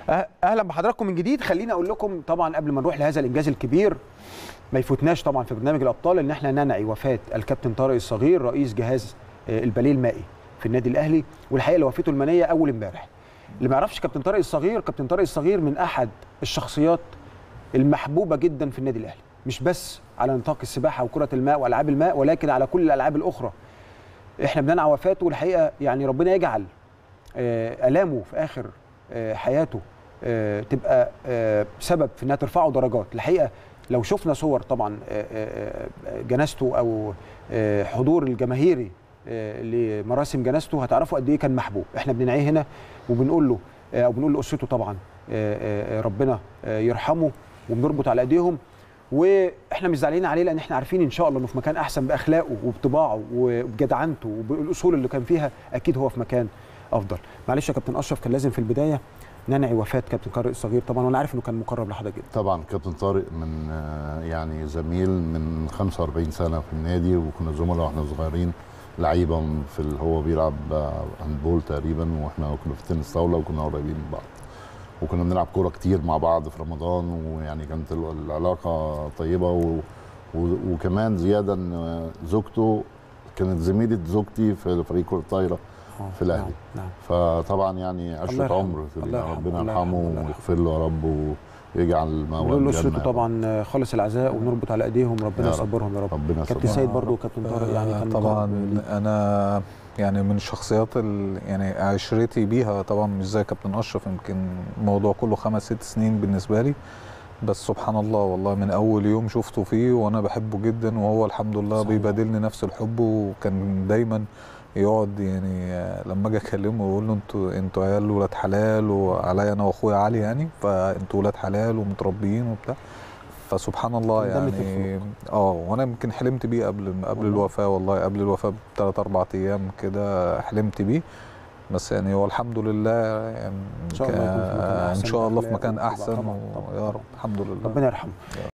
أه- اهلا بحضراتكم من جديد خليني اقول لكم طبعا قبل ما نروح لهذا الانجاز الكبير ما يفوتناش طبعا في برنامج الابطال ان احنا ننعي وفاه الكابتن طارق الصغير رئيس جهاز آه، الباليه المائي في النادي الاهلي والحقيقه اللي وفاته المنيه اول امبارح اللي ما يعرفش كابتن طارق الصغير كابتن طارق الصغير من احد الشخصيات المحبوبه جدا في النادي الاهلي مش بس على نطاق السباحه وكره الماء والعاب الماء ولكن على كل الالعاب الاخرى احنا بننعى وفاته والحقيقه يعني ربنا يجعل آه، الامه في اخر آه، حياته آه، تبقى آه، سبب في انها ترفعه درجات الحقيقه لو شفنا صور طبعا آه، آه، آه، جنازته او آه، حضور الجماهيري آه، لمراسم جنازته هتعرفوا قد ايه كان محبوب احنا بننعيه هنا وبنقول له آه، او بنقول لاسرته طبعا آه، آه، ربنا آه، يرحمه وبنربط على ايديهم واحنا مش زعلانين عليه لان احنا عارفين ان شاء الله انه في مكان احسن باخلاقه وبطباعه وبجدعنته وبالاصول اللي كان فيها اكيد هو في مكان افضل معلش يا كابتن اشرف كان لازم في البدايه ننعي وفاه كابتن طارق الصغير طبعا وانا عارف انه كان مقرب لحضرتك جدا طبعا كابتن طارق من آه، يعني زميل من 45 سنه في النادي وكنا زملاء واحنا صغيرين لعيبه في ال- هو بيلعب آه، هاندبول تقريبا واحنا كنا في تنس طاوله وكنا قريبين من بعض وكنا بنلعب كوره كتير مع بعض في رمضان ويعني كانت ال- العلاقه طيبه و و وكمان زياده ان آه، زوجته كانت زميله زوجتي في فريق كره الطايره آه، في الأهلي. نعم نعم الله طبعا يعني الله عشره يرحمه. عمر الله يرحمه. ربنا الله يرحمه يرحمه. الله ويغفر له يا رب ويجعل مأواه نقول لاسرته الجنة. طبعا خالص العزاء ونربط على ايديهم ربنا يا رب. يصبرهم يا رب ربنا كابتن يصبرهم. سيد برضو وكابتن طارق يعني كان طبعا مقرب ليه. انا يعني من الشخصيات ال... يعني عشرتي بيها طبعا مش زي كابتن اشرف يمكن الموضوع كله خمس ست سنين بالنسبه لي بس سبحان الله والله من اول يوم شفته فيه وانا بحبه جدا وهو الحمد لله صحيح. بيبادلني نفس الحب وكان دايما يقعد يعني آه، لما اجي اكلمه واقول له انتوا انتوا عيال ولاد حلال وعليا انا واخويا علي يعني فانتوا ولاد حلال ومتربيين وبتاع فسبحان الله كان دم يعني اه وانا يمكن حلمت بيه قبل قبل والله. الوفاه والله قبل الوفاه بثلاث اربع ايام كده حلمت بيه بس يعني هو الحمد لله يعني إن شاء الله يكون في مكان ان أحسن شاء الله في بأخلاقه مكان وطبعاً- احسن طبعاً- و- طبعاً. يا رب الحمد لله ربنا يرحمه